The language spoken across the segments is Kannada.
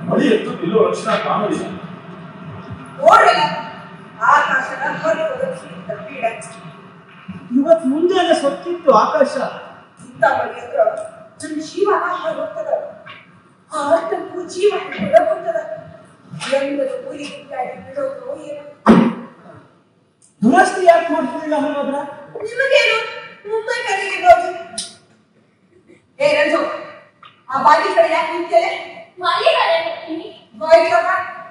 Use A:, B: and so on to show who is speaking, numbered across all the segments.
A: ಮಳಿ ಎತ್ತು ನಿಲ್ಲೋ ಲಕ್ಷಣ ಕಾಣಲಿಲ್ಲ
B: ನೋಡ್ರಲ್ಲ ಆಕಾಶನ ಹೊರಗೆ ಒದಗಿಸಿದ ಪೀಡ
C: ಇವತ್ ಮುಂಜಾನೆ ಸೊತ್ತಿತ್ತು ಆಕಾಶ
B: ಇಂಥ ಮಳಿ ಅಂದ್ರ ನನ್ನ ಜೀವನ ಹೊರಗೋಗ್ತದ ಆಟಕ್ಕೂ ಜೀವ ಹೊರಗೋಗ್ತದ ಎಲ್ಲರೂ ಊರಿಗೆ ಗಾಡಿ ಬಿಡೋದು ಏನು
C: ದುರಸ್ತಿ ಯಾಕೆ ಮಾಡ್ತಿಲ್ಲ ಹಾಗಾದ್ರ
B: ನಿಮಗೇನು ಮುಂಬೈ ಕಡೆಗೆ ಹೋಗಿ ಏ ರಂಜು ಆ ಬಾಗಿ ಕಡೆ ಯಾಕೆ ನಿಂತೇನೆ
D: ಮಳೆಗಾಲ ಬರ್ತೀನಿ
B: ಬಾಯ್ತವ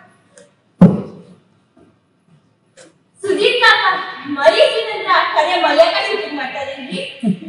D: ಸುದೀಪ್ ಕಾಕ ಮರೀಸಿನಂತ ಕಡೆ ಮಳೆಯಾಗ ಶೂಟಿಂಗ್ ಮಾಡ್ತಾ ಇದ್ದೀನಿ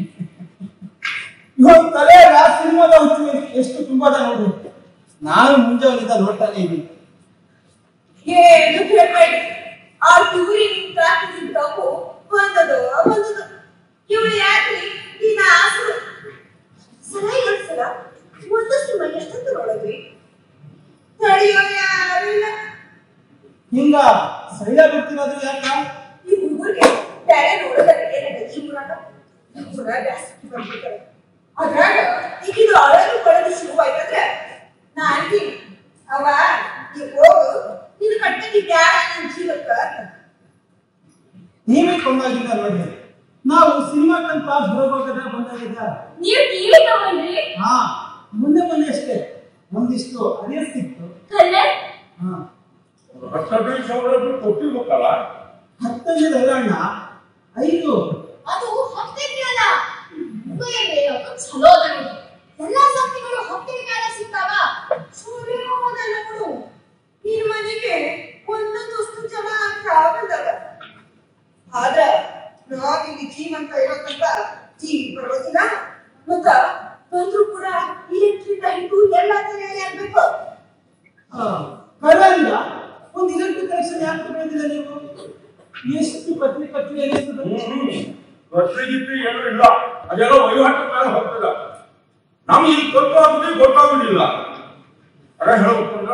C: ಇವತ್ತು ತಲೆ ಸಿನಿಮಾದ ಹುಚ್ಚು ಎಷ್ಟು ತುಂಬಾದ ನೋಡಿ ನಾನು ಮುಂಜಾನಿಂದ ನೋಡ್ತಾನೆ ಇದ್ದೀನಿ
B: ಏನು ಕೇಳ್ಬೇಡಿ ಆ ಟೂರಿ ನಿಂತ ನಿಂತವು ಬಂದದು ಬಂದದು ಇವಳು ಯಾಕ್ರಿ ನೀನ ಆಸರು ಸಲಹೆ ಸಲ ಒಂದಷ್ಟು ಮನೆ ಎಷ್ಟಂತ ನೋಡಿದ್ರಿ ತಡೆಯೋ ಯಾರಿಲ್ಲ
C: ಹಿಂಗ ಸೈಡ ಬಿಡ್ತಿರೋದು ಯಾಕ
B: ಈ ಹುಡುಗರಿಗೆ ಬೇರೆ ನೋಡೋದಕ್ಕೆ ಏನಾಗ ಜೀವನ ಜೀವನ ಜಾಸ್ತಿ ಬಂದ್ಬಿಡ್ತಾರೆ ಅದ್ರಾಗ ಈಗ ಇದು ಅಳಲು ಕೊಡಲು ಶುರುವಾಯ್ತಂದ್ರೆ ನಾ ಅಂತೀನಿ ಅವ ಈ ಹೋಗು ಇದು ಕಟ್ಟಕ್ಕೆ ಬ್ಯಾಡ ನನ್ನ ಜೀವಕ್ಕ ಅಂತ.
C: ನೀವೇ ಕೊಂಡಾಗಿದ್ದ ನೋಡಿ ನಾವು ಸಿನಿಮಾಕ್ಕಂತ ಬರೋಬೇಕಾದ್ರೆ ಬಂದಾಗಿದ್ದ
D: ನೀವು ಟಿವಿ ತಗೊಂಡ್ರಿ
C: ಹಾ ಮುಂದೆ ಮೊನ್ನೆ ಅಷ್ಟೇ ಒಂದಿಷ್ಟು ಅರಿಯ ಸಿಕ್ತು
D: ಕಲರ್
C: ಹಾ
A: ಹತ್ತದೈದು ಸಾವಿರ ರೂಪಾಯಿ ಕೊಟ್ಟಿರ್ಬೇಕಲ್ಲ
C: ಹತ್ತನೇದು ಅಲ್ಲ ಐದು
D: ಅದು ಹತ್ತಿಗೆ ಅಲ್ಲ ಮುಂಬೈಯಲ್ಲಿ ಅದು ಚಲೋ ಅದ ನೋಡಿ ಎಲ್ಲಾ ಸಂತಿಗಳು ಹತ್ತಿಗೆ ಕಾಲ ಸಿಗ್ತಾವ
B: ಸೂರ್ಯ ಹೋದಲ್ಲ ನೋಡು ನಿನ್ ಮನೆಗೆ ಒಂದೊಂದು ವಸ್ತು ಜಮಾ ಆಗ್ತಾ ಬಂದವ ಆದ್ರ ನಾವಿಲ್ಲಿ ಜೀವಂತ ಇರೋತಂತ ಟಿವಿ ಬರೋದಿಲ್ಲ ಮತ್ತ ಬಂದ್ರು ಕೂಡ ಇಲೆಕ್ಟ್ರಿಕ್ ಲೈಟು ಎಲ್ಲ ತಲೆಯಲ್ಲಿ ಆಗ್ಬೇಕು
C: ಕರೆಯಿಂದ ಒಂದು ಇಲೆಕ್ಟ್ರಿಕ್ ಕನೆಕ್ಷನ್ ಯಾಕೆ ತಗೊಂಡಿಲ್ಲ ನೀವು ಎಷ್ಟು ಕಟ್ಲಿ ಕಟ್ಲಿ ಅನಿಸ್ತದೆ
A: ರಸ್ತೆ ಗಿಟ್ಟಿ ಏನೂ ಇಲ್ಲ ಅದೆಲ್ಲ ವಹಿವಾಟು ಮೇಲೆ ಹೋಗ್ತದ ನಮ್ಗೆ ಈಗ ಗೊತ್ತಾಗುದೇ ಗೊತ್ತಾಗುದಿಲ್ಲ ಅರೆ ಹೇಳ್ಬೇಕಂದ್ರ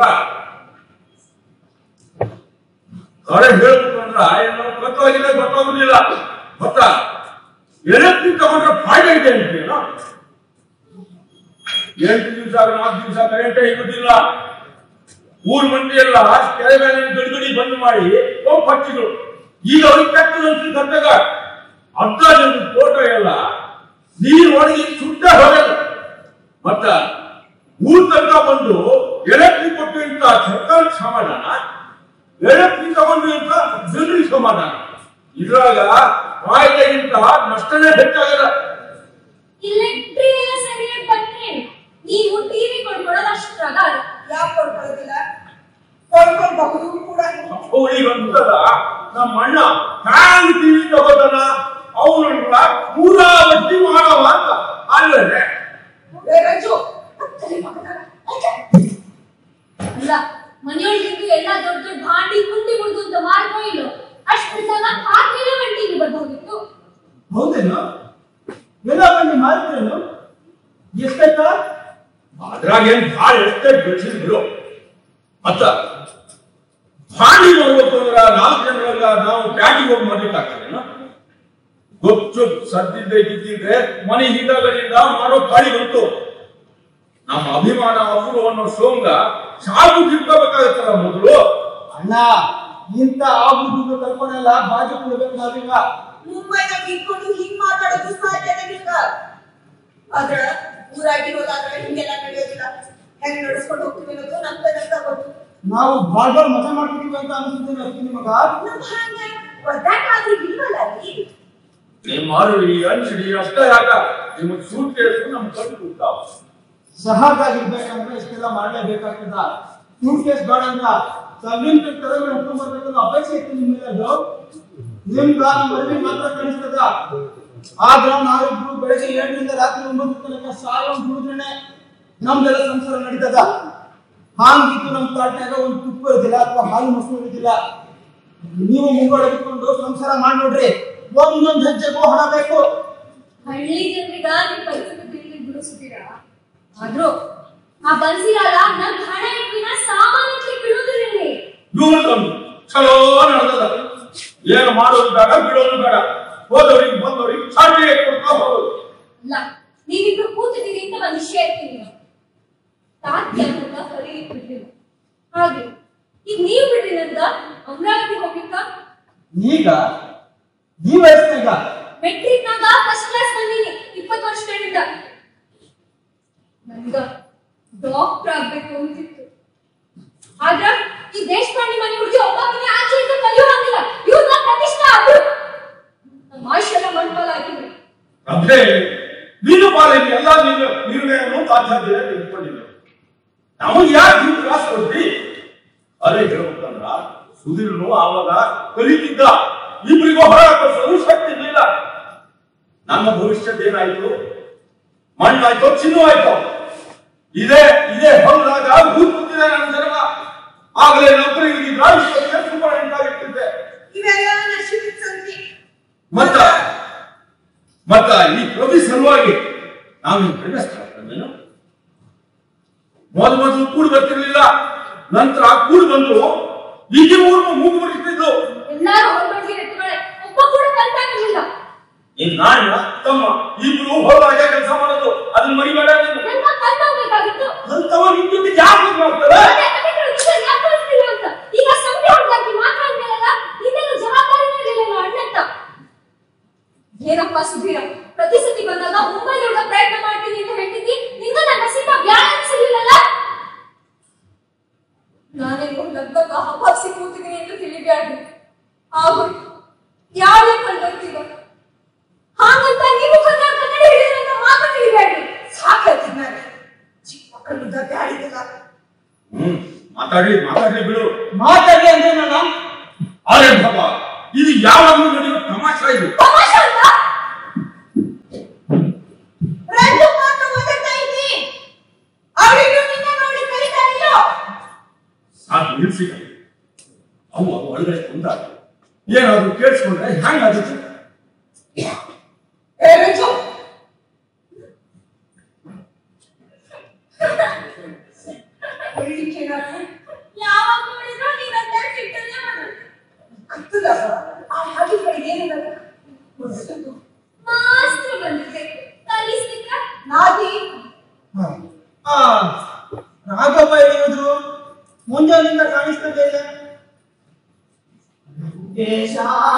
A: ಅರೆ ಹೇಳ್ಬೇಕಂದ್ರ ಏನು ಗೊತ್ತಾಗಿಲ್ಲ ಗೊತ್ತಾಗುದಿಲ್ಲ ಗೊತ್ತ ಎಲೆಕ್ಟ್ರಿಕ್ ತಗೊಂಡ್ರೆ ಫಾಯ್ದೆ ಇದೆ ಅಂತೀನೋ ಎಂಟು ದಿವಸ ನಾಲ್ಕು ದಿವಸ ಕರೆಂಟೇ ಇರುವುದಿಲ್ಲ ಊರ್ ಮಂದಿ ಎಲ್ಲ ಕೆರೆ ಮೇಲೆ ಗಡಿಗಡಿ ಬಂದ್ ಮಾಡಿ ಹೋಗ್ ಪಕ್ಷಿಗಳು ಈಗ ಅವ್ರಿಗೆ ಕೆಟ್ಟದಂತ ಕರ್ನಾಗ ಅರ್ಧ ಜನ ಫೋಟೋ ಎಲ್ಲ ನೀರು ಒಣಗಿ ಸುಟ್ಟ ಹೋಗಲ್ಲ ಮತ್ತ ಊರ್ ತನಕ ಬಂದು ಎಲೆಕ್ಟ್ರಿಕ್ ಕೊಟ್ಟು ಅಂತ ಸರ್ಕಾರಕ್ಕೆ ಸಮಾಧಾನ ಎಲೆಕ್ಟ್ರಿಕ್ ತಗೊಂಡು ಅಂತ ಜನರಿಗೆ ಸಮಾಧಾನ ಇದ್ರಾಗ ಫಾಯ್ದೆಗಿಂತ ನಷ್ಟನೇ ಹೆಚ್ಚಾಗಲ್ಲ
D: ಇಲೆಕ್ಟ್ರಿ ಎಲ್ಲ ಸರಿಯಾಗಿ ಬಂದ್ರೆ ನೀವು ಟಿವಿ ಕೊಂಡ್ಕೊಳ್ಳೋದು ಅಷ್ಟ್ರಾಗ
B: ಯಾಕೆ ಕೊಡ್ಕೊಳ್ಳೋದಿಲ್ಲ ಕೊಂಡ್ಕೊಳ್ಬಹುದು ಕೂಡ
A: ಅವಳಿಗೆ ಅಂತದ ನಮ್ಮ ಅಣ್ಣ ಫ್ಯಾನ್ ಟಿವಿ ತಗೋತಾನ ಅವನನ್ನ ಪೂರಾವತಿ ಮಾಡವ ಅಂತ ಅಲ್ಲದೆ
B: ಏ ರಂಜು ತಲೆ ಮಗನಾಗ.
D: ಅಲ್ಲ ಮನೆಯೊಳಗಿದ್ದು ಎಲ್ಲ ದೊಡ್ಡ ದೊಡ್ಡ ಭಾಂಡಿ ಕುಂಡಿ ಮುಡ್ದು ಅಂತ ಮಾಡ್ಕೋ ಇಲ್ಲೋ ಅಷ್ಟು ಸಲ ಹಾಕಿಲ್ಲ ಟಿವಿ ಬರ್ಬೋದಿತ್ತು
C: ಹೌದೇನು ಎಲ್ಲ ಬನ್ನಿ ಮಾರಿದ್ರೇನು ಎಷ್ಟಾಯ್ತಾ
A: ಅದ್ರಾಗ ಏನ್ ಭಾಳ ಎಷ್ಟೇ ಬೆಳೆಸಿದ್ರು ಮತ್ತ ಭಾಂಡಿ ನೋಡ್ಬೇಕು ಅಂದ್ರ ನಾಲ್ಕು ಜನರಾಗ ನಾವು ಪ್ಯಾಟಿಗೆ ಹೋಗಿ ಮಾಡ್ಲಿಕ್ಕಾಗ್ತದೇನ ಗೊತ್ತು ಸದ್ದಿದ್ದೆ ಗಿದ್ದಿದ್ರೆ ಮನೆ ಹಿಂದಗಡೆಯಿಂದ ಮಾಡೋ ಗಾಳಿ ಬಂತು ನಮ್ಮ ಅಭಿಮಾನ ಅಪೂರ್ವ ಅನ್ನೋ ಸೋಂಗ ಸಾಕು ತಿಳ್ಕೋಬೇಕಾಗತ್ತಲ್ಲ ಮೊದಲು
C: ಅಣ್ಣ ಇಂಥ ಆಗುದು ಕರ್ಕೊಂಡೆಲ್ಲ ಬಾಜು ಕೊಡ್ಬೇಕು ನಾವೀಗ
B: ಮುಂಬೈದಾಗ ಇಟ್ಕೊಂಡು ಹಿಂಗ್ ಮಾತಾಡೋದು ಸಾಧ್ಯತೆ ನಿಮ್ಗ ಆದ್ರ ಊರಾಗಿರೋದಾದ್ರೆ ಹಿಂಗೆಲ್ಲ ನಡೆಯೋದಿಲ್ಲ ಹೆಂಗ್ ನಡೆಸ್ಕೊಂಡು ಹೋಗ್ತೀವಿ ಅನ್ನೋದು ನಮ್ಗ ನಮ್ಗ ಗೊತ್ತು
C: ನಾವು ಬಾಳ್ ಬಾಳ್ ಮಜಾ ಮಾಡ್ತಿದೀವಿ ಅಂತ ಅನ್ಸುತ್ತೆ ಅಷ್ಟೇ ನಿಮಗ
B: ನಮ್ ಹಂಗ ಒದ್ದಾಟಾದ್ರೂ ಇಲ್ವಲ್ಲ ಅಲ್ಲಿ
A: ನಿಮ್ಮ ಮಾರುಡಿ ಅಂಚಡಿ ಅಷ್ಟೇ ಯಾಕ ನಿಮಗೆ ಸೂಟ್ ಕೇಳಿದ್ರು ನಮ್ ಕಣ್ಣು ಕೂತಾವ
C: ಸಹಜಾಗಿರ್ಬೇಕಂದ್ರೆ ಇಷ್ಟೆಲ್ಲ ಮಾಡ್ಲೇಬೇಕಾಗ್ತದ ಸೂಟ್ ಕೇಸ್ ಬೇಡ ಅಂದ್ರ ಸಬ್ಲಿನ್ ತರಗಳು ಹುಡ್ಕೊಂಡ್ ಬರ್ಬೇಕನ್ನೋ ಅಪೇಕ್ಷೆ ಇತ್ತು ನಿಮ್ಮೆಲ್ಲದು ನಿಮ್ಗ ನಮ್ಮ ಮರಳಿ ಮಾತ್ರ ಕಾಣಿಸ್ತದ ಆದ್ರ ನಾವಿಬ್ರು ಬೆಳಗ್ಗೆ ಏಳರಿಂದ ರಾತ್ರಿ ಒಂಬತ್ತು ತನಕ ಸಾಲ ದುಡಿದ್ರೇನೆ ನಮ್ದೆಲ್ಲ ಸಂಸಾರ ನಡೀತದ ಹಾಂಗಿತ್ತು ನಮ್ ತಾಟ್ನಾಗ ಒಂದು ತುಪ್ಪ ಇರೋದಿಲ್ಲ ಅಥವಾ ಹಾಲು ಮೊಸರು ಇರೋದಿಲ್ಲ ನೀವು ಮುಂಗಡೆ ಬಿಟ್ಕೊಂಡು ಸಂಸಾರ ಮಾಡಿ ನೋಡ್ರಿ ಒಂದೊಂದ್ ಹೆಜ್ಜೆಗೂ ಹಣ ಬೇಕು
D: ಹಳ್ಳಿ ಜನರಿಗ ನಿಮ್ ಪರಿಸ್ಥಿತಿ ತಿಳಿದು ಬಿಡಿಸ್ತೀರಾ ಆದ್ರೂ ಆ ಬನ್ಸಿರಲ್ಲ ನಮ್ ಹಣ ಇಟ್ಟಿನ ಸಾಮಾನ್ಯಕ್ಕೆ ಬಿಡುವುದಿಲ್ಲ
A: ಇವ್ರದೊಂದು ಚಲೋ ನಡೆದದ ಏನು ಮಾಡೋದು ಬೇಡ ಬಿಡೋದು ಬೇಡ ಹೋದವ್ರಿಗೆ ಬಂದವ್ರಿಗೆ ಚಾಟಿ ಕೊಡ್ತಾ ಹೋಗೋದು
D: ಅಲ್ಲ ನೀವಿಬ್ರು ಕೂತಿದ್ದೀರಿ ಅಂತ ಒಂದ್ ವಿಷಯ ಇರ್ತೀನಿ ತಾತ್ಯ ಅಂತ ಕರೀಲಿಕ್ಕೆ ಬಿಡ್ಲಿಲ್ಲ ಹಾಗೆ ಈಗ ನೀವು ಬಿಡ್ರಿ ನಂದ ಅಮರಾವತಿ ಹೋಗ್ಲಿಕ್ಕ
C: ಈಗ ಈ ವಯಸ್ಸಿನಾಗ
D: ಮೆಟ್ರಿಕ್ನಾಗ ಫಸ್ಟ್ ಕ್ಲಾಸ್ ಬಂದೀನಿ ಇಪ್ಪತ್ತು ವರ್ಷಗಳಿಂದ ನನ್ಗ ಡಾಕ್ಟರ್ ಆಗ್ಬೇಕು ಅಂತಿತ್ತು ಆದ್ರ ಈ ದೇಶಪಾಂಡೆ ಮನೆ ಹುಡುಗಿ ಒಬ್ಬಾಕಿನೇ ಆಚೆಯಿಂದ ಕಲಿಯುವಂಗಿಲ್ಲ ಇವ್ರನ್ನ ಪ್ರತಿಷ್ಠಾ ಆದ್ರು ನಮ್ಮ ಆಯುಷ್ಯೆಲ್ಲ ಮಣ್ಪಾಲ ಹಾಕಿದ್ರಿ
A: ಅದೇ ನೀನು ಪಾಲಿಗೆ ಎಲ್ಲ ನೀನು ನಿರ್ಣಯವನ್ನು ತಾತ್ಸಾಧ್ಯ ತೆಗೆದುಕೊಂಡಿದ್ದೆ ನಮಗೆ ಯಾಕೆ ನೀವು ಕ್ಲಾಸ್ ಕೊಡ್ತಿ ಅದೇ ಹೇಳ್ಬೇಕಂದ್ರ ಸುಧೀರ್ನು ಆವಾಗ ಕಲಿತಿದ್ದ ಇಬ್ಬರಿಗೂ ಹೊರ ಕಳಿಸೋದು ಶಕ್ತಿ ಇರಲಿಲ್ಲ ನನ್ನ ಭವಿಷ್ಯದ ಏನಾಯ್ತು ಮಣ್ಣಾಯ್ತು ಚಿನ್ನವಾಯ್ತು ಇದೇ ಇದೇ ಹೊಲದಾಗ ಭೂತ್ ಕೂತಿದೆ ನನ್ನ ಜನ್ಮ ಆಗಲೇ ನೌಕರಿ ಇದ್ದಿದ್ರ ಇಷ್ಟೊತ್ತಿಗೆ ಸೂಪರ್ ಆಗಿರ್ತಿದ್ದೆ
B: ಇವೆಲ್ಲ ನಶಿಬಿದ ಸಂತಿ
A: ಮತ್ತ ಮತ್ತ ಈ ಪ್ರತಿ ಸಲುವಾಗಿ ನಾವು ಪ್ರೇಮಿಸ್ತಾರೇನು ಮೊದಲು ಮೊದಲು ಕೂಡಿ ಬರ್ತಿರ್ಲಿಲ್ಲ ನಂತರ ಕೂಡಿ ಬಂದು ಈಗ ಊರು ಮೂಗು ಬರ್ತಿದ್ದು
D: ಎಲ್ಲಾರು ಹೊರಬಡ್ಲಿ ಎತ್ತುಗಳೇ ಒಬ್ಬ ಕೂಡ ಕಲ್ತಾಗಿರ್ಲಿಲ್ಲ
A: ಈಗ ನಾಣ್ಯ ತಮ್ಮ ಇಬ್ರು ಹೊಲದಾಗೆ ಕೆಲಸ ಮಾಡೋದು ಅದನ್ನ ಮರಿಬೇಡ ನೀನು
D: ನನ್ನ ಕಲ್ತಾಗ್ಬೇಕಾಗಿತ್ತು
A: ಅಂತವ ನಿನ್ ಜೊತೆ ಯಾಕೆ ಮಾಡ್ತಾರೆ
D: ಅದೇ ಅದಕ್ಕೆ ವಿಷಯ ಯಾಕೆ ಕಳಿಸ್ತಿಲ್ಲ ಅಂತ ಈಗ ಸಂತೆ ಹೊಡ್ದಾಕಿ ಮಾತಾಡ್ಮೇಲಲ್ಲ ಇದೆಲ್ಲ ಜವಾಬ್ದಾರಿ ಇರಲಿಲ್ಲ ಅಣ್ಣಂತ ಏನಪ್ಪ ಸುಧೀರ ಪ್ರತಿ ಸತಿ ಬಂದಾಗ ಮುಂಬೈ ಹೋಗ ಪ್ರಯತ್ನ ಮಾಡ್ತೀನಿ ಅಂತ ಹೇಳ್ತಿದ್ದಿ ನಿಂಗ ನನ್ನ ನಸೀಬ ಬ್ಯಾಡ ಅನ್ಸಲಿಲ್ಲಲ್ಲ ನಾನೇನು ಲಗ್ಗಕ್ಕ ಹಬ್ಬಾಕ್ಸಿ ಕೂತಿದ್ದೀನಿ ಅಂತ ತಿಳಿಬ್ಯಾಡ್ರಿ ಆಗೋಯ್ತು ಯಾರೇ ಕಂಡೋಗ್ತೀಗ ಹಾಗಂತ ನೀವು ಕನ್ನಡ ಕನ್ನಡ ಹೇಳಿದ್ರೆ ಅಂತ ಮಾತ್ರ ತಿಳಿಬ್ಯಾಡ್ರಿ
B: ಸಾಕಾಯ್ತು ನಾನು ಚಿಕ್ಕ ಮಕ್ಕಳು ಬ್ಯಾಡಿದಿಲ್ಲ
A: ಹ್ಮ್ ಮಾತಾಡಿ ಮಾತಾಡಿ ಬಿಡು
C: ಮಾತಾಡಿ ಅಂದ್ರೆ ನಾನು
A: ಅರೆ ಬಾಬಾ ಇದು ಯಾವಾಗಲೂ ನಡೆಯೋ ತಮಾಷೆ ಇದು
D: ತಮಾಷೆ ಅಂತ
B: ರಂಡು ಮಾತು ಓದುತ್ತಾ ಇದ್ದಿ ಅವಳಿಗೂ ನಿನ್ನ ನೋಡಿ ಕಲಿತಾರಿಲ್ಲೋ
A: ಸಾಕು ನಿಲ್ಸಿ ಅವು ಅವು ಒಳಗಡೆ ಕುಂತಾಗ ಏನಾದ್ರು ಕೇಳಿಸ್ಕೊಂಡ್ರೆ ಹೆಂಗಾಗುತ್ತೆ
B: ಏ ರಂಜು ಒಳ್ಳಿಕೇನಾದ್ರು
D: ಯಾವಾಗ ನೋಡಿದ್ರು ನೀನಂತ ಸಿಟ್ಟಲ್ಲೇ ಮಾಡೋದು
B: ಕತ್ತಲ ಆ ಹಾಗೆಗಳಿಗೆ ಏನಿಲ್ಲ
D: ಮಾಸ್ತ್ರು ಬಂದಿದ್ದೆ ಕಲಿಸ್ಲಿಕ್ಕ
B: ನಾದಿ
C: ಆ ರಾಘವ ಹೇಳಿದ್ರು ಮುಂಜಾನಿಂದ ಕಾಣಿಸ್ತದೆ ಇಲ್ಲ ದೇಶ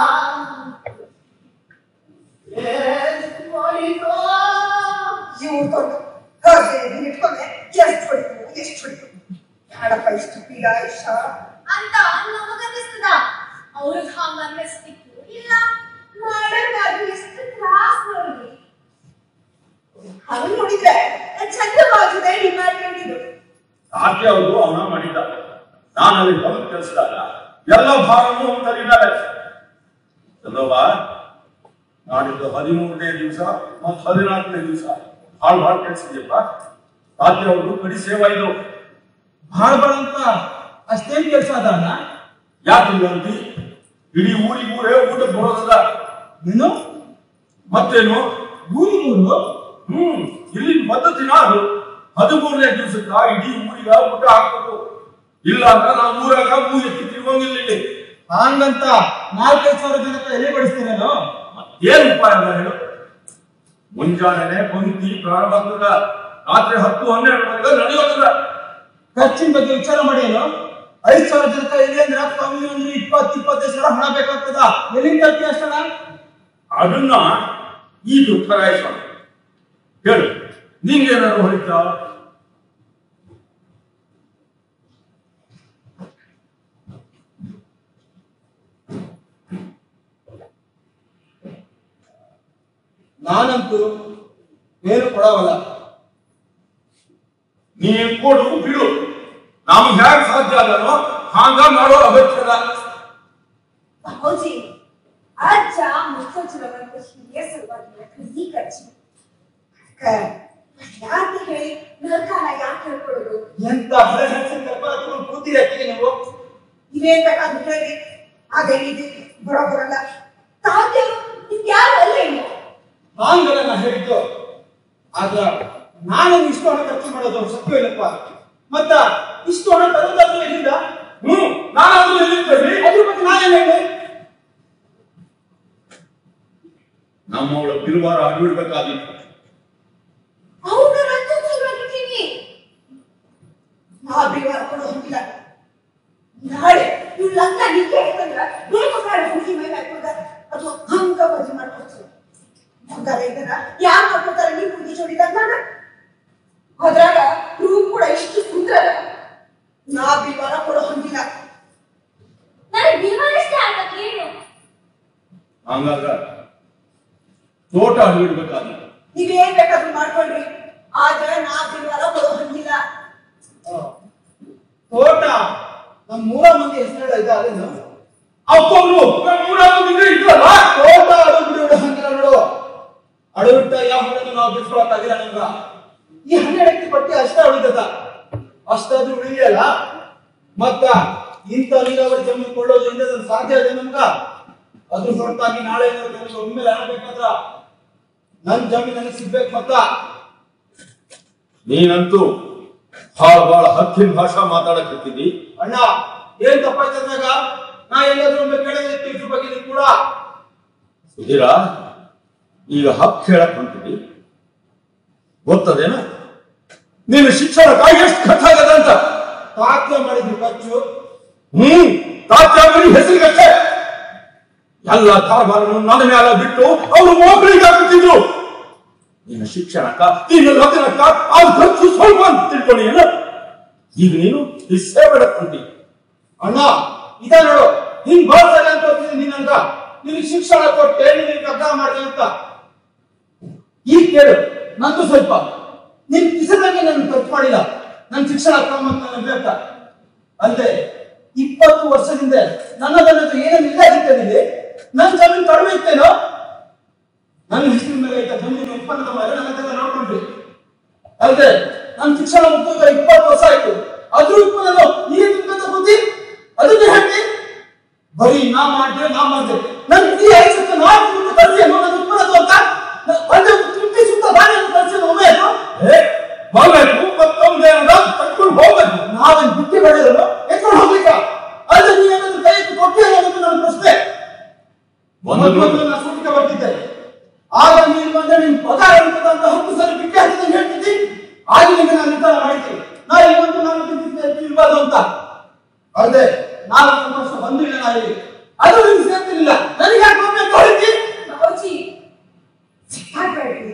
B: ಇವು ತೊಂದು ಹಾಗೆ ಇಟ್ಕೊಂಡೆ ಎಷ್ಟು ಹೊಡಿತು ಎಷ್ಟು ಹೊಡಿತು ಯಾರಪ್ಪ ಇಷ್ಟು ಪೀಡ ಇಷ್ಟ
D: ಅಂತ ನಮಗನ್ನಿಸ್ತದ ಅವ್ರಿಗೆ ಹಂಗ ಅನ್ನಿಸ್ತಿತ್ತು ಇಲ್ಲ
B: ಮಾಡೋದಾಗಿ ಎಷ್ಟು ಕ್ಲಾಸ್ ನೋಡಿ ಅವನು ನೋಡಿದ್ರೆ ಚಂದವಾಗಿದೆ ಡಿಪಾರ್ಟ್ಮೆಂಟ್ ಇದು
A: ಸಾಧ್ಯ ಅವರು ಅವನ ಮಾಡಿದ್ದ ನಾನು ಅಲ್ಲಿ ಬಂದು ಕೆಲಸದಾಗ ಎಲ್ಲ ಭಾರನೂ ಅವನು ತರಿದ್ದಾರೆ ಚಂದ್ರವ್ವ ನಾಡಿದ್ದು ಹದಿಮೂರನೇ ದಿವಸ ಮತ್ತು ಹದಿನಾಲ್ಕನೇ ದಿವಸ ಹಾಳು ಹಾಳು ಕೆಲಸಿದ್ಯಪ್ಪ ಸಾಧ್ಯ ಅವರು ಕಡಿ ಸೇವಾ ಇದು
C: ಭಾಳ ಭಾಳ ಅಂತ ಅಷ್ಟೇನ್ ಕೆಲಸ ಅದಾನ
A: ಯಾಕೆ ಅಂತಿ ಇಡೀ ಊರಿಗೆ ಊರೇ ಊಟ ಬರೋದಲ್ಲ
C: ಏನು
A: ಮತ್ತೇನು
C: ಊರಿಗೂರು
A: ಹ್ಮ್ ಇಲ್ಲಿ ಪದ್ಧತಿನ ಅದು ಹದಿಮೂರನೇ ದಿವಸಕ್ಕ ಇಡೀ ಊರಿಗ ಊಟ ಹಾಕ್ಬೇಕು ಇಲ್ಲ ಅಂದ್ರೆ ನಾವು ಊರಾಗ ಮೂ ಎತ್ತಿ ತಿರುಗೋಂಗಿಲ್ಲ ಇಲ್ಲಿ
C: ಹಂಗಂತ ನಾಲ್ಕೈದು ಸಾವಿರ ಜನಕ್ಕೆ ಎಲ್ಲಿ ಬಡಿಸ್ತೀರೇನೋ
A: ಏನ್ ಉಪಾಯ ಅದ ಹೇಳು ಮುಂಜಾನೆ ಪಂಕ್ತಿ ಪ್ರಾರಂಭ ಆಗ್ತದ ರಾತ್ರಿ ಹತ್ತು ಹನ್ನೆರಡರವರೆಗೆ ನಡೆಯೋದಿಲ್ಲ
C: ಖರ್ಚಿನ ಬಗ್ಗೆ ವಿಚಾರ ಮಾಡಿ ಏನು ಐದ್ ಸಾವಿರ ಜನಕ್ಕೆ ಎಲ್ಲಿ ಅಂದ್ರೆ ಕಮ್ಮಿ ಅಂದ್ರೆ ಇಪ್ಪತ್ತು ಇಪ್ಪತ್ತೈದು ಸಾವಿರ ಹಣ ಬೇಕಾಗ್ತದ ಎಲ್ಲಿಂದ ತರ್ತಿ ಅಷ್ಟಣ
A: ಅದನ್ನ ಈಗ ಉತ್ತರಾಯಿಸೋಣ ಹೇಳು ನಿಂಗೇನಾದ್ರು ಹೊಳಿತಾ
C: ನಾನಂತೂ ಏನು ಕೊಡವಲ್ಲ
A: ನೀ ಕೊಡು ಬಿಡು ನಮ್ಗೆ ಹ್ಯಾಕ್ ಸಾಧ್ಯ ಆಗನೋ ಹಾಂಗ ಮಾಡೋ ಅಗತ್ಯದ
B: ಹೌಜಿ ಅಜ್ಜ ಮುಚ್ಚೋಚಿರವಂತ ಹಿರಿಯ ಸಲುವಾಗಿ ಕಸಿ ಖರ್ಚು ಯಾಕೆ ಹೇಳಿ ನರ್ಕಾನ ಯಾಕೆ ಹೇಳ್ಕೊಡೋದು
C: ಎಂತ ಹಳೆ ಹೆಸರು ಕಲ್ಪ ಹತ್ಕೊಂಡು ಕೂತಿರಿ ಅತ್ತಿಗೆ ನೀವು
B: ಇವೇನ್ ಬೇಕಾದ್ರೂ ಹೇಳಿ ಅದೇನಿದೆ ಬರೋಬರಲ್ಲ ತಾತ್ಯರು ಯಾರು ಅಲ್ಲ ಏನು
C: ಹಾಂಗಲ್ಲ ನಾ ಹೇಳಿದ್ದು ಆದ್ರ ನಾನು ಇಷ್ಟು ಹಣ ಖರ್ಚು ಮಾಡೋದು ಸತ್ಯ ಇಲ್ಲಪ್ಪ ಮತ್ತ ಇಷ್ಟು ಹಣ ತರೋದಾದ್ರೂ ಎಲ್ಲಿಂದ
A: ಹ್ಮ್ ನಾನಾದ್ರೂ ಎಲ್ಲಿದ್ದೇನೆ
C: ಅದ್ರ ಬಗ್ಗೆ ನಾನೇನ್ ಹೇಳಿ
A: ನಮ್ಮವಳ ಬಿರುವಾರ ಅಡ್ಬಿಡ್ಬೇಕಾಗಿತ್ತು
B: ಅವನ ರಕ್ತ ಚಲವಾಗಿದ್ದೀನಿ ನಾ ಬಿಡುವ ಕೊಡೋದಿಲ್ಲ ನಾಳೆ ಇವ್ ಲಂಗ ನಿಂಗೆ ಹೇಳ್ತಂದ್ರ ಬೇಕು ಕಾಳು ಹುಡುಗಿ ಮೇಲೆ ಹಾಕೋದ ಅಥವಾ ಹಂಗ ಬಜಿ ಮಾಡ್ಕೊಡ್ತೀವಿ ಬಂಗಾರ ಇದನ್ನ ಯಾರು ಮಾಡ್ಕೊತಾರೆ ನೀವು ಹುಡುಗಿ ಜೋಡಿದಾಗ ನಾನು ಅದ್ರಾಗ ರೂಮ್ ಕೂಡ ಇಷ್ಟು ಸುಂದರ ನಾ ಬಿಲ್ವಾರ ಕೊಡೋ ಹಂಗಿಲ್ಲ
D: ನನಗೆ ಬಿಲ್ವಾರಷ್ಟೇ ಆಗಕ್ಕೆ ಏನು
A: ಹಂಗಾದ್ರ ತೋಟ ಇಡ್ಬೇಕಾದ್ರೆ
B: ನೀವೇನ್ ಬೇಕಾದ್ರೂ ಮಾಡ್ಕೊಳ್ರಿ ಆದ್ರೆ ನಾ ಬಿಲ್ವಾರ ಕೊಡೋ ಹಂಗಿಲ್ಲ
C: ತೋಟ ನಮ್ ಮೂರ ಮಂದಿ ಹೆಸರು ಇದೆ ಅದೇನು
A: ಅಪ್ಪವ್ರು ಮೂರಾಗಿದ್ರೆ ಇದ್ರಲ್ಲ
C: ತೋಟ ಅಡು ಬಿಡು ಬಿಡು ಹಂಗಿಲ್ಲ ನೋಡು ಅಡುಬಿಟ್ಟ ಯಾವ ಹುಡುಗನು ನಾವು ಬಿಡ್ಸ್ಕೊಳಕ್ಕಾಗಿಲ್ಲ ನಮ್ಗ ಈ ಹನ್ನೆರಡಕ್ಕೆ ಪಟ್ಟಿ ಅಷ್ಟೇ ಉಳಿತದ ಅಷ್ಟಾದ್ರೂ ಉಳಿಯಲ್ಲ ಮತ್ತ ಇಂಥ ನೀರಾವರಿ ಜಮೀನು ಕೊಳ್ಳೋದ್ರಿಂದ ಅದು ಸಾಧ್ಯ ಇದೆ ನಮ್ಗ ಅದ್ರ ಹೊರತಾಗಿ ನಾಳೆ ಏನಾದ್ರು ನನಗೆ ಒಮ್ಮೆಲೆ ಆಗ್ಬೇಕಾದ್ರ ನನ್ ಜಮೀನು ನನಗೆ ಸಿಗ್ಬೇಕು ಮತ್ತ
A: ನೀನಂತೂ ಭಾಳ ಭಾಳ ಹಕ್ಕಿನ ಭಾಷಾ ಮಾತಾಡಕತ್ತಿದ್ದಿ
C: ಅಣ್ಣ ಏನ್ ತಪ್ಪಾಯ್ತಂದಾಗ ನಾ ಎಲ್ಲಾದ್ರೂ ಒಮ್ಮೆ ಕೆಳಗೆ ಇದ್ರ ಬಗ್ಗೆ ನೀನ್ ಕೂಡ
A: ಸುಧೀರ ಈಗ ಹಕ್ ಹೇಳಕ್ ಹೊಂಟಿದಿ ಗೊತ್ತದೇನ ನೀನು ಶಿಕ್ಷಣಕ್ಕಾಗಿ ಎಷ್ಟು ಖರ್ಚಾಗದ ಅಂತ
C: ತಾತ್ಯ ಮಾಡಿದ್ರು ಖರ್ಚು
A: ಹ್ಮ್ ತಾತ್ಯಾಗಲಿ ಹೆಸರಿಗಷ್ಟೇ ಎಲ್ಲ ಕಾರ್ಬಾರನ್ನು ನನ್ನ ಮೇಲೆ ಬಿಟ್ಟು ಅವರು ಮೋಕಳಿಗೆ ಹಾಕುತ್ತಿದ್ರು ನಿನ್ನ ಶಿಕ್ಷಣಕ್ಕ ನಿನ್ನ ಲಗ್ನಕ್ಕ ಆ ಖರ್ಚು ಸ್ವಲ್ಪ ಅಂತ ತಿಳ್ಕೊಂಡು ಏನು ಈಗ ನೀನು ಈ ಸೇವೆ ಹೊಂಟಿ
C: ಅಣ್ಣ ಇದ ನೋಡು ಹಿಂಗ್ ಬಾಳ್ಸಲ್ಲ ಅಂತ ಹೋಗ್ತಿದ್ದೀನಿ ನೀನಂತ ನಿನಗೆ ಶಿಕ್ಷಣ ಕೊಟ್ಟೆ ನಿನಗೆ ಕಗ್ಗ ಮಾಡಿದೆ ಅಂತ ಈಗ ಕೇಳು ನಂದು ಸ್ವಲ್ಪ ನಿನ್ ಕಿಸದಾಗೆ ನಾನು ಖರ್ಚು ಮಾಡಿಲ್ಲ ನನ್ ಶಿಕ್ಷಣ ಕ್ರಮ ನನ್ನ ಬೇಕ ಅಲ್ಲದೆ ಇಪ್ಪತ್ತು ವರ್ಷದಿಂದ ನನ್ನದನ್ನದು ಏನೇನು ಇಲ್ಲ ಇದ್ದೇನಿದೆ ನನ್ ಜಮೀನು ಕಡಿಮೆ ಇತ್ತೇನೋ ನನ್ನ ಹೆಸರಿನ ಮೇಲೆ ಇದ್ದ ಜಮೀನು ಒಪ್ಪಂದದ ಮೇಲೆ ನನ್ನದೆಲ್ಲ ನೋಡ್ಕೊಂಡ್ರಿ ಅಲ್ಲದೆ ನನ್ನ ಶಿಕ್ಷಣ ಮುಗಿದ ಇಪ್ಪತ್ತು ವರ್ಷ ಆಯ್ತು ಅದ್ರ ಉತ್ಪನ್ನ ನೀನು ತಿಂದ ಬುದ್ಧಿ ಅದಕ್ಕೆ ಹೇಳಿ ಬರೀ ನಾ ಮಾಡಿದ್ರೆ ನಾ ಮಾಡಿದೆ ನನ್ ಈ ಐಸಕ್ಕೆ ನಾ ತಿಂದು ಕಳಿಸಿ ಅನ್ನೋ ನನ್ನ ಉತ್ಪನ್ನ ಅಂತ ಅಂದ್ರೆ ತುಟ್ಟಿ ಸುತ್ತ ಬಾರಿ ಅಂತ ಕಳಿಸಿ ಒಮ್ಮೆ ಆಯ್ತು
A: ಏ ಹೋಗ್ಬೇಕು ಮತ್ತೊಂದೇ ತಕ್ಕೊಂಡು ಹೋಗ್ಬೇಕು
C: ನಾವೇನ್ ಬುದ್ಧಿ ಬೆಳೆಯೋದು ಎತ್ಕೊಂಡು ಹೋಗ್ಲಿಕ್ಕ ಅಲ್ಲದೆ ನೀವೇನಾದ್ರೂ ಕೈ ಎತ್ತಿ ಕೊಟ್ಟೆ ಅನ್ನೋದು ನನ್ನ ಪ್ರಶ್ನೆ
A: ಒಂದು
C: ಮೊದಲು ನಾ ಸುಟ್ಟಿಗೆ ಬರ್ತಿದ್ದೆ ಆಗ ನೀನು ಬಂದ್ರೆ ನಿನ್ ಪಗಾರ ಇರ್ತದ ಅಂತ ಹತ್ತು ಸರಿ ಬಿಟ್ಟು ಹಾಕಿದಂಗೆ ಹೇಳ್ತಿದ್ದಿ ಆಗ ನಿಮಗೆ ನಾನು ನಿರ್ಧಾರ ಮಾಡಿದ್ದೀನಿ ನಾ ಇವತ್ತು ನಾನು ತಿಂತಿದ್ದೆ ಇರ್ಬಾರ್ದು ಅಂತ ಅಲ್ಲದೆ ನಾಲ್ಕು ವರ್ಷ ಬಂದಿಲ್ಲ ನಾ ಇಲ್ಲಿ ಅದು ನಿಮ್ಗೆ ಸೇರ್ತಿರ್ಲಿಲ್ಲ ನನಗೆ ಯಾಕೆ ಒಮ್ಮೆ ಅಂತ ಹೇಳಿದ್ದಿ
B: ಬಾಬಾಜಿ ಸಿಕ್ಕಾಡ್ಬೇಡ್ರಿ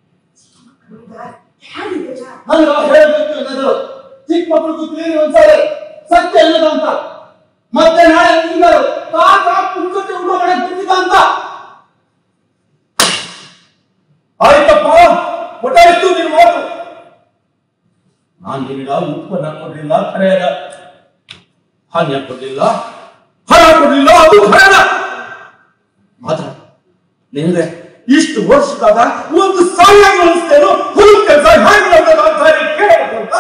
B: ಯಾರಿದ್ದೀರಾ
C: ನನಗೆ ಹೇಳಬೇಕು ಏನಾದ್ರು ಚಿಕ್ಕ ಮಕ್ಕಳು ತಿಳಿರಿ ಒಂದ್ಸರಿ ಸತ್ಯ ಏನದು ಅಂತ ಮತ್ತೆ ನಾಳೆ ಹಿಂಗಾರು ಕಾಕ ಕುಂಕಕ್ಕೆ ಊಟ ಮಾಡಕ್ ಬಂದಿದ್ದ ಅಂತ
A: ಆಯ್ತಪ್ಪ ಒಟ್ಟಾಯ್ತು ನೀನು ಮಾತು ನಾನು ನಿನಗ ಉತ್ಪನ್ನ ಕೊಡ್ಲಿಲ್ಲ ಖರೆಯದ ಹಾನ್ಯ ಕೊಡ್ಲಿಲ್ಲ ಹಣ ಕೊಡ್ಲಿಲ್ಲ ಅದು ಖರೆಯದ ಮಾತ್ರ ನಿನಗೆ ಇಷ್ಟು ವರ್ಷಕ್ಕಾದ ಒಂದು ಸಾವಿರ ಅನಿಸ್ತೇನೋ ಹುಲ್ ಕೆಲಸ ಹೇಗೆ ನಡೆದದ ಅಂತ ಹೇಳಿ ಕೇಳಬೇಕು ಅಂತ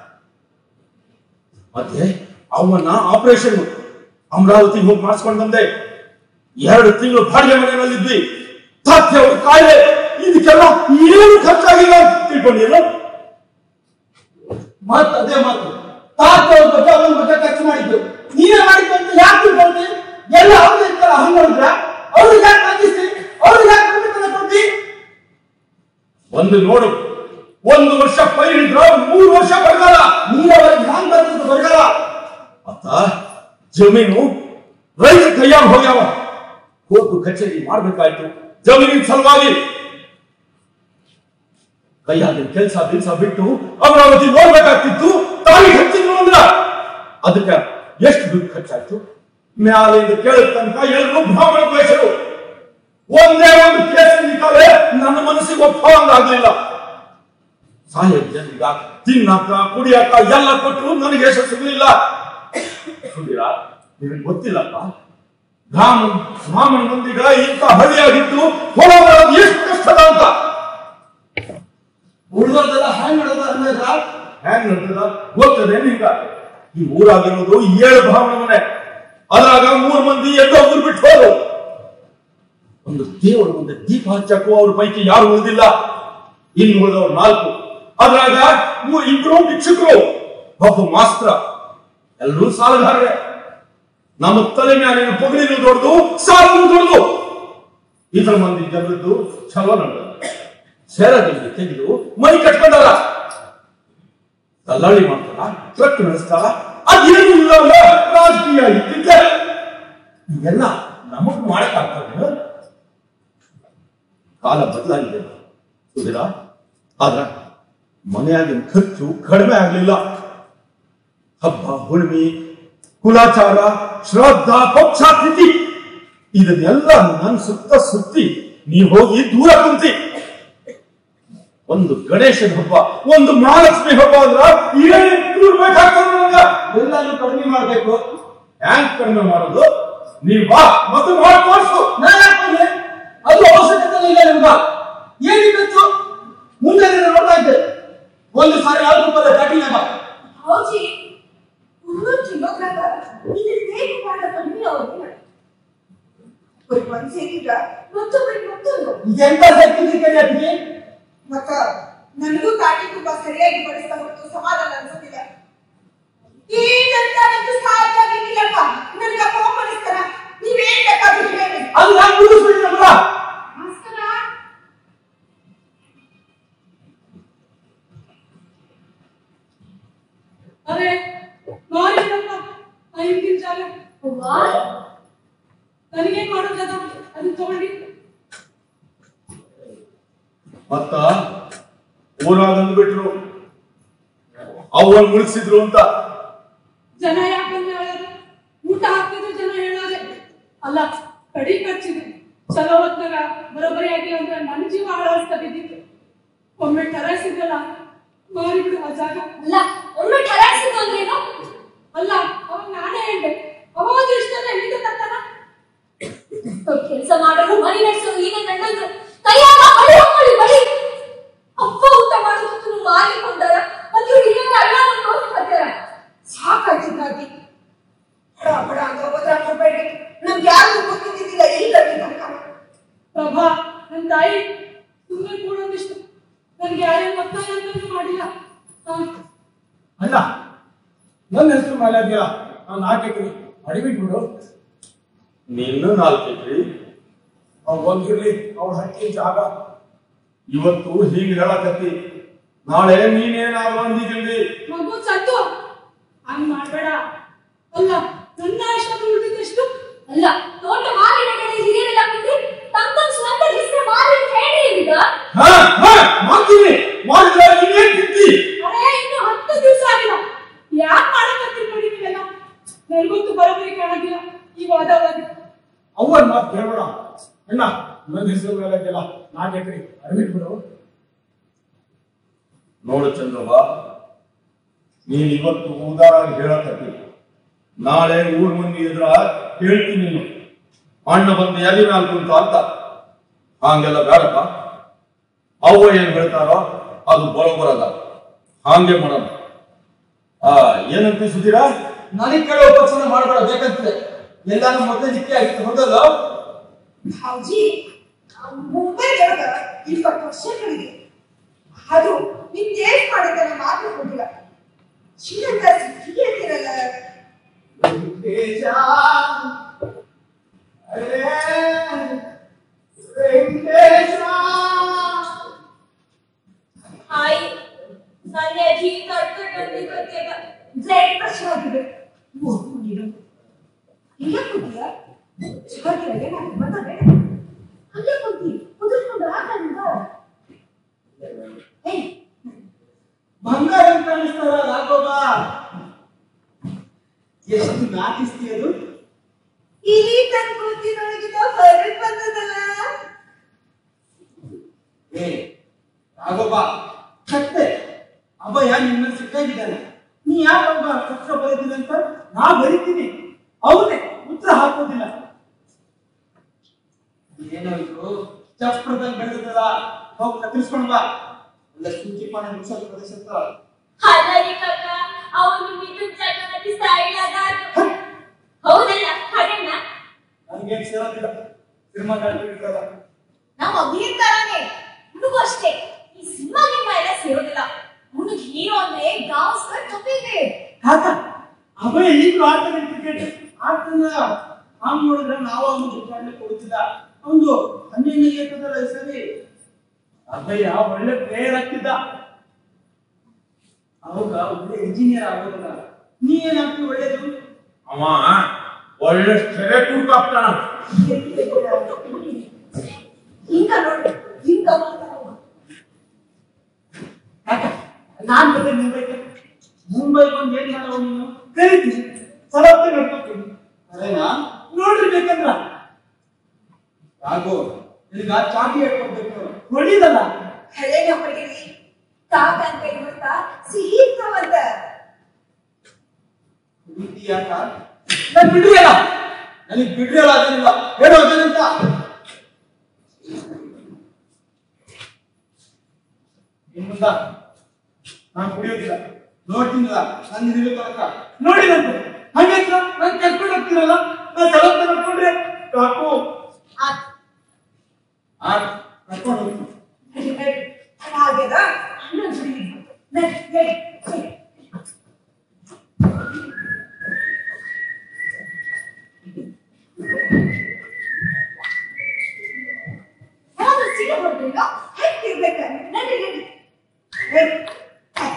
A: ಮತ್ತೆ ಅವನ್ನ ಆಪರೇಷನ್ ಅಮರಾವತಿ ಹೋಗಿ ಮಾಡಿಸ್ಕೊಂಡು ಬಂದೆ ಎರಡು ತಿಂಗಳು ಬಾಡಿಗೆ ಮನೆಯಲ್ಲಿದ್ವಿ ತಾತ್ಯ ಅವ್ರ ಕಾಯಿಲೆ ಇದಕ್ಕೆಲ್ಲ ಏನು ಖರ್ಚಾಗಿಲ್ಲ ಅಂತ ತಿಳ್ಕೊಂಡಿಲ್ಲ
C: ಮತ್ ಅದೇ ಮಾತು ತಾತ ಅವ್ರ ಬಗ್ಗೆ ಅವನ ಬಗ್ಗೆ ಖರ್ಚು ಮಾಡಿದ್ದು ನೀವೇ ಮಾಡಿದ್ದು ಅಂತ ಯಾಕೆ ತಿಳ್ಕೊಂಡಿ ಎಲ್ಲ ಅವ್ರದ್ದು ಇರ್ತಾರ ಹಂಗ ನೋಡಿದ್ರ ಅವ್ರಿಗೆ ಯಾಕೆ ತಗ್ಗಿಸ್ತಿ ಅವ್ರಿಗೆ ಯಾಕೆ ಕಡಿಮೆತನ ಕೊಟ್ಟಿ
A: ಒಂದು ನೋಡು ಒಂದು ವರ್ಷ ಪೈರಿದ್ರ ಮೂರು ವರ್ಷ ಬರಗಾಲ
C: ನೀರವರಿಗೆ ಹ್ಯಾಂಗ್ ಬರ್ತದೆ ಬರಗಾಲ
A: ಅತ್ತ ಜಮೀನು ರೈತ ಕೈಯಾಗ ಹೋಗ್ಯಾವ ಕೋರ್ಟು ಕಚೇರಿ ಮಾಡ್ಬೇಕಾಯ್ತು ಜಮೀನಿನ ಸಲುವಾಗಿ ಕೈಯಾಗಿನ ಕೆಲಸ ದಿವಸ ಬಿಟ್ಟು ಅಮರಾವತಿ ನೋಡ್ಬೇಕಾಗ್ತಿತ್ತು ತಾಯಿ ಹಚ್ಚಿದ್ರು ಅಂದ್ರ ಅದಕ್ಕೆ ಎಷ್ಟು ದುಡ್ಡು ಖರ್ಚಾಯ್ತು ಮ್ಯಾಲಿಂದ ಕೇಳಿದ ತನಕ ಎಲ್ಲರೂ ಬ್ರಾಹ್ಮಣ ವಯಸ್ಸರು ಒಂದೇ ಒಂದು ಕೇಸ್ ನಿಂತಾವೆ ನನ್ನ ಮನಸ್ಸಿಗೆ ಒಪ್ಪಂಗಾಗ್ಲಿಲ್ಲ ಸಾಹೇಬ್ ಜನರಿಗ ತಿನ್ನಕ ಕುಡಿಯಕ ಎಲ್ಲ ಕೊಟ್ಟರು ನನಗೆ ಯಶ ಸಿಗಲಿಲ್ಲ ಸುಧೀರ ನಿನಗೆ ಗೊತ್ತಿಲ್ಲಪ್ಪ ರಾಮ ರಾಮನ ಮಂದಿಗ ಇಂಥ ಹಳ್ಳಿಯಾಗಿದ್ದು ಹೊರ ಬರೋದು ಎಷ್ಟು ಕಷ್ಟದ ಅಂತ
C: ಉಳಿದೋರ್ದೆಲ್ಲ ಹ್ಯಾಂಗ್ ಮಾಡೋದು ಅನ್ನೋದ್ರ
A: ಹೆಂಗ್ ನಡ್ತದ ಗೊತ್ತದೆ ನಿಂಗ ಈ ಊರಾಗಿರೋದು ಏಳು ಬ್ರಾಹ್ಮಣ ಮನೆ ಅದ್ರಾಗ ಮೂರು ಮಂದಿ ಎಲ್ಲೋ ಊರು ಬಿಟ್ಟು ಹೋದ್ರು ಒಂದು ದೇವರ ಮುಂದೆ ದೀಪ ಹಚ್ಚಕ್ಕೂ ಅವ್ರ ಪೈಕಿ ಯಾರು ಉಳಿದಿಲ್ಲ ಇನ್ನು ಉಳಿದವ್ರು ನಾಲ್ಕು ಅದ್ರಾಗ ಮೂ- ಇಬ್ರು ಭಿಕ್ಷುಕರು ಒಬ್ಬ ಮಾಸ್ತ್ರ ಎಲ್ಲರೂ ಸಾಲಗಾರರೇ ನಮ್ಮ ತಲೆ ಮ್ಯಾಲಿನ ಪೊಗಳಿನೂ ದೊಡ್ಡದು ಸಾಲನು ದೊಡ್ಡದು ಇತರ ಮಂದಿ ಜನರದ್ದು ಚಲೋ ನಡೆದ ಸೇರದಲ್ಲಿ ತೆಗೆದು ಮೈ ಕಟ್ಕೊಂಡಲ್ಲ ದಲ್ಲಾಳಿ ಮಾಡ್ತಾರ ಟ್ರಕ್ ನಡೆಸ್ತಾರ ಅದೇನು ಇಲ್ಲ ಅಲ್ಲ ರಾಜಕೀಯ ಇದ್ದಿದ್ದೆ ಇದೆಲ್ಲ ನಮಗ್ ಮಾಡಕ್ಕಾಗ್ತದೆ ಕಾಲ ಬದಲಾಗಿದೆ ಸುಧೀರ ಆದ್ರ ಮನೆಯಾಗಿನ ಖರ್ಚು ಕಡಿಮೆ ಆಗ್ಲಿಲ್ಲ ಹಬ್ಬ ಹುಣ್ಣಿಮೆ ಕುಲಾಚಾರ ಶ್ರದ್ಧಾ ಪಕ್ಷಾತಿಥಿ ಇದನ್ನೆಲ್ಲ ನನ್ ಸುತ್ತ ಸುತ್ತಿ ನೀ ಹೋಗಿ ದೂರ ಕುಂತಿ ಒಂದು ಗಣೇಶನ ಹಬ್ಬ ಒಂದು ಮಹಾಲಕ್ಷ್ಮಿ ಹಬ್ಬ ಅಂದ್ರ ಏನು ಬೇಕಾಗ್ತದೆ ನಂಗ
C: ಎಲ್ಲಾನು ಕಡಿಮೆ ಮಾಡ್ಬೇಕು
A: ಹ್ಯಾಂಗ್ ಕಡಿಮೆ ಮಾಡೋದು ನೀವ್ ಬಾ ಮತ್ತು ಮಾಡಿ ತೋರ್ಸು
C: ನಾನು ಹಾಕೊಂಡೆ ಅದು ಅವಶ್ಯಕತೆ ಇಲ್ಲ ನಿಮ್ಗ ಏನಿತ್ತು ಮುಂದೆ ನೀನು ನೋಡ್ತಾ ಇದ್ದೆ ಒಂದು ಸಾರಿ ಆದ್ರೂ ರೂಪಾಯಿ ಕಠಿಣ
B: ಹೌಜಿ ಮುನ್ನೂರು ಕಿಲೋಗ್ರಾಮ್ ಇದು ಹೇಗೆ ಮಾಡ ಕಡಿಮೆ ಅವ್ರಿಗೆ ಒಬ್ಬರಿಗೆ ಒಂದ್ ಸೇರಿದ್ರ ಮತ್ತೊಬ್ಬರಿಗೆ ಮತ್ತೊಂದು
C: ಎಂತ ಶಕ್ತಿ ಅದಕ್ಕೆ
B: ಮತ್ತ ನನಗೂ ತಾಟಿ ತುಂಬಾ ಸರಿಯಾಗಿ ಬಡಿಸ್ತಾ ಹೊರತು ಸಮಾಧಾನ ಅನ್ಸೋದಿಲ್ಲ ಈ ನಂತರದ್ದು ಸಾಧ್ಯ ಆಗಿಲ್ಲಪ್ಪ ನನಗೆ ಕೋಪ ಬಡಿಸ್ತಾರ ನೀವೇನ್ ಬೇಕಾದ್ರೂ ಹೇಳಿ
C: ಅದು ನಾನು ಮುಗಿಸ್ಬಿಟ್ಟಿನಲ್ಲ
B: ಭಾಸ್ಕರ
E: अरे ಮಾರಿ ನಮ್ಮ ಐದು ದಿನ ಜಾಗ
D: ಅವ್ವಾ
E: ನನಗೇನ್ ಮಾಡೋದದ ಅದನ್ನ ತಗೊಂಡಿ
A: ಮತ್ತ ಊರಾಗ ಅಂದ್ಬಿಟ್ರು ಅವನ್ ಮುಳುಗಿಸಿದ್ರು ಅಂತ
E: ಜನ ಯಾಕಂದ್ರೆ ಹೇಳೋದು ಊಟ ಹಾಕ್ತಿದ್ರು ಜನ ಹೇಳೋದೆ ಅಲ್ಲ ಕಡಿ ಖರ್ಚಿದೆ ಚಲೋ ಹೊತ್ನಾಗ ಬರೋಬ್ಬರಿ ಆಗಿಲ್ಲ ಅಂದ್ರೆ ನನ್ನ ಜೀವ ಹಾಳಾಡ್ತಾ ಬಿದ್ದಿತ್ತು ಒಮ್ಮೆ ಟೆರಸ್ ಇದ್ದಲ್ಲ ಮಾರಿಬಿಡು ಆ ಜಾಗ
D: ಅಲ್ಲ ಒಮ್ಮೆ ಠರಾಯಿಸಿದ್ದು ಅಂದ್ರೇನು
E: ಅಲ್ಲ ಅವಾಗ ನಾನೇ ಹೇಳ್ದೆ ಅವಾಗ ಒಂದು ಇಷ್ಟನ ಎಲ್ಲಿಂದ ತರ್ತಾನ
D: ಕೆಲಸ ಮಾಡೋರು ಮನೆ ನಡೆಸೋರು ಈಗ ಗಂಡಂದ್ರು ಕೈಯಾಗ ಬಳಿ ಹಾಕೊಳ್ಳಿ ಬಳಿ ಅಪ್ಪ ಊಟ ಮಾಡೋದಕ್ಕೂ ಮಾರಿಕೊಂಡಾರ ಮತ್ತು ಹಿರಿಯರ ಅಲ್ಲ ನೋಡ್ಕೊತಾರ
B: ಸಾಕಾಯ್ತು ಗಾದಿ ಬಡ ಬಡ ಅಂತ ಹೋದ್ರ ಕೊಡ್ಬೇಡಿ ನಮ್ಗೆ ಯಾರಿಗೂ ಗೊತ್ತಿದ್ದಿಲ್ಲ ಇಲ್ಲ ತನಕ
E: ಪ್ರಭಾ ನನ್ನ ತಾಯಿ ಸುಮ್ಮನೆ ಕೂಡೋದಿಷ್ಟು ನನ್ಗೆ ಯಾರೇನು ಒತ್ತಾಯ ಅಂತಂದು ಮಾಡಿಲ್ಲ ಹಾ
C: ಅಣ್ಣ ನನ್ನ ಹೆಸರು ಮೇಲೆ ಅದೆಯಲ್ಲ ನಾನು ಹಾಕಿದ್ದೀನಿ ಅಡಿಬಿಟ್ಬಿಡು
A: ನಿನ್ನ ನಾಲ್ಕೈತ್ರಿ
C: ಅವ್ರು ಹೋಗಿರ್ಲಿ ಅವ್ರ ಹಕ್ಕಿ ಜಾಗ
A: ಇವತ್ತು ಹೀಗೆ ಹೇಳಕತ್ತಿ ನಾಳೆ ನೀನೇನಾದ್ರು ಅಂದಿದ್ರಿ
E: ಮಗು ಸತ್ತು ಹಂಗ್ ಮಾಡ್ಬೇಡ ಅಲ್ಲ ನನ್ನ ಆಶ್ರಮ ಉಳಿದಿದ್ದೆಷ್ಟು
D: ಅಲ್ಲ ತೋಟ ಮಾರಿನ ಕಡೆ ಹಿರಿಯರೆಲ್ಲ ಕುಂತು ತಮ್ಮ ತಮ್ಮ ಸ್ವಂತ ಹೆಸರು ಮಾರಿ ಅಂತ ಹೇಳಿ ಈಗ
A: ಹಾ ಹಾ ಮಾಡ್ತೀನಿ ಮಾಡಿದ್ರೆ ನೀನೇನ್ ತಿಂತಿ
E: ಅರೇ ಇನ್ನು ಹತ್ತು ದಿವಸ ಆಗಿಲ್ಲ ಯಾಕೆ ಮಾಡಕತ್ತೀರಿ ನೋಡಿ ನೀವೆಲ್ಲ ನನಗಂತೂ ಬರೋಬರಿ ಕಾಣೋದಿಲ್ಲ ಈ ವಾದ ವಾದ
C: ಅವನ್ ಮಾತು ಕೇಳಬೇಡ ಅಣ್ಣ ನನ್ನ ಹೆಸರು ಮೇಲೆ ಅದೆಯಲ್ಲ ನಾನು ಎಕ್ರಿ ಅಡಿಬಿಟ್ಬಿಡು
A: ನೋಡು ಚಂದ್ರವ್ವ ನೀನ್ ಇವತ್ತು ಉದಾರಾಗಿ ಹೇಳಕತ್ತಿ ನಾಳೆ ಊರ್ ಮಂದಿ ಎದುರ ಹೇಳ್ತೀನಿ ನೀನು ಅಣ್ಣ ಬಂದು ಎಲ್ಲಿ ಮ್ಯಾಲ ಕುಂತ ಅಂತ ಹಂಗೆಲ್ಲ ಬೇಡಪ್ಪ ಅವ್ವ ಏನ್ ಹೇಳ್ತಾರೋ ಅದು ಬರೋಬರದ ಹಾಗೆ ಮಾಡೋಣ ಆ ಏನಂತ ಸುಧೀರಾ
C: ನನಗೆ ಕೇಳೋ ಉಪಚಾರ ಮಾಡಬೇಡ ಬೇಕಂತಿದೆ ಎಲ್ಲಾನು ಮೊದಲೇ ನಿತ್ಯ ಆಗಿತ್ತು ಹೌದಲ್ಲ
B: ಹೌಜಿ ಮುಂಬೈ ಒಳಗ ಇಪ್ಪತ್ತು ವರ್ಷಗಳಿದೆ ಅದು ನಿಮ್ ಟೇಸ್ಟ್ ಮಾಡಿದ್ದನ್ನ ಮಾತ್ರ ಕೊಟ್ಟಿಲ್ಲ ಶ್ರೀಲಂಕ ಸಿಕ್ಕಿ ಅಂತಿರಲ್ಲ
C: ವೆಂಕಟೇಶ ಅರೇ ವೆಂಕಟೇಶ
D: ಹಾಯ್ ನನ್ನ ಅಜ್ಜಿ ಕಟ್ಕಟ್ಟಿ ಪ್ರತ್ಯೇಕ ಬ್ಲಡ್ ಪ್ರೆಷರ್ ಆಗಿದೆ
B: ಇಲ್ಲ ಕೂತಿಯ ಶಿವರಿಗೆ ನಾನು ಬಂದರೆ ಅಲ್ಲೇ ಕೂತಿ ಕುದುರ್ಕೊಂಡು ಹಾಕಂದ ಏಯ್
C: ಬಂಗಾರ ಅಂತ ಕಾಣಿಸ್ತಾರ ರಾಘವ ಎಷ್ಟು ನಾಟಿಸ್ತಿ ಅದು
B: ಇಲ್ಲಿ ತನ್ನ ಕೂತಿನೊಳಗಿದ ಹೊರಗೆ ಬಂದದಲ್ಲ
C: ಏ ರಾಘವ ಕತ್ತೆ ಅಭಯ ನಿನ್ನ ಸಿಕ್ಕಾಗಿದ್ದಾನೆ ನೀ ಯಾಕಬ್ಬ ಪತ್ರ ಬರೀದಿಲ್ಲ ಅಂತ ನಾ ಬರೀತೀನಿ ಅವನೇ ಉತ್ತರ ಹಾಕೋದಿಲ್ಲ ಏನೋ ಇದು ಚಪ್ರದಲ್ಲಿ ಬೆಳೆದಲ್ಲ ಹೋಗಿ ಕತ್ತರಿಸ್ಕೊಂಡ್ ಬಾ ಎಲ್ಲ ಸೂಚಿ ಪಾಣ ಮುಗಿಸೋ ಪ್ರದೇಶ ಅಂತ
D: ಹಾಗಾಗಿ ಕಾಕ ಅವನು ಮಿಥುನ್ ಚಕ್ರವರ್ತಿ ಸ್ಟೈಲ್ ಅದ ಹೌದಲ್ಲ ಹಾಗಣ್ಣ
C: ನನಗೇನು ಸೇರೋದಿಲ್ಲ ಸಿನಿಮಾ ಇರ್ತಲ್ಲ
D: ನಮ್ಮ ಅಭಿನೇತಾರನೇ ಹುಡುಗ ಅಷ್ಟೇ ಈ ಸಿನಿಮಾ ಗಿನಿಮಾ ಎಲ್ಲ ಸೇರೋದಿಲ್ಲ ಅವನಿಗೆ ಹೀರೋ ಅಂದ್ರೆ ಗಾವಸ್ಕರ್ ಕಪಿದೆ
C: ಕಾಕ ಅಭಯ ಈಗಲೂ ಆಡ್ತಾನೆ ಕ್ರಿಕೆಟ್ ಆಡ್ತಾನ ಹಂಗ್ ನೋಡಿದ್ರೆ ನಾವು ಅವನು ಜೊತೆ ಕೊಡ್ತಿಲ್ಲ ಅವನು ಹನ್ನೆರಡನೇ ಏಕದಲ್ಲ ಈ ಸರಿ ಅಭಯ ಒಳ್ಳೆ ಪ್ಲೇಯರ್ ಆಗ್ತಿದ್ದ ಅವಾಗ ಒಳ್ಳೆ ಇಂಜಿನಿಯರ್ ಆಗೋದಿಲ್ಲ ನೀ ಏನಾಗ್ತಿ ಒಳ್ಳೇದು
A: ಅವ ಒಳ್ಳೆ ಸೆರೆ ಕುಡ್ಕಾಗ್ತಾನ
B: ಹಿಂಗ ನೋಡಿ ಹಿಂಗ ಮಾತಾಡುವ.
C: ಯಾಕ ನಾನ್ ಬಂದೆ ಮುಂಬೈಗೆ ಮುಂಬೈ ಬಂದು ಏನ್ ಮಾಡೋ ನೀನು ಕರಿತೀನಿ ಸಲತ್ತೆ ನಡ್ಕೊತೀನಿ ಅದೇನಾ ನೋಡ್ರಿ ಬೇಕಂದ್ರ ಯಾಕೋ ಈಗ ಚಾಟಿ ಹೇಳ್ಕೊಡ್ಬೇಕು ಹೊಡಿದಲ್ಲ
B: ಹಳೆಯ ಹೊರಗಿರಿ ತಾತ ಅಂತ ಇವತ್ತ ಸಿಹಿ ಇರ್ತಾವಂತ
C: ರೀತಿ ಯಾಕ ನನ್ ಬಿಡ್ರಿ ಅಲ್ಲ ನನಗ್ ಬಿಡ್ರಿ ಅಲ್ಲ ಅದನ್ನಿಲ್ಲ ಹೇಳು ಅದನ್ನಂತ ಇನ್ಮುಂದ ನಾನು ಕುಡಿಯೋದಿಲ್ಲ ನೋಡ್ತೀನಿಲ್ಲ ನನ್ನ ನಿಲ್ಲು ತನಕ ನೋಡಿದಂತೆ ಹಂಗೆ ನಾನು ಕರ್ಕೊಂಡು ಹೋಗ್ತೀರಲ್ಲ ನಾನು ಸಲತ್ತೆ ನೋಡ್ಕೊಂಡ್ರೆ ಸಾಕು
B: ಆತ್.
C: ಆ ಕರ್ಕೊಂಡು ಹೋಗ್ತೀನಿ
B: ನಡಿ. ಹಾಗೆದ ಅಣ್ಣ ಬಿಡಿ ನಡಿ, ನಡಿ, ನಡಿ. ಯಾವ್ದು ಸಿಗಬಾರ್ದಿಲ್ಲ ಹೆಂಗಿರ್ಬೇಕ ನಡಿ ನಡಿ ನಡಿ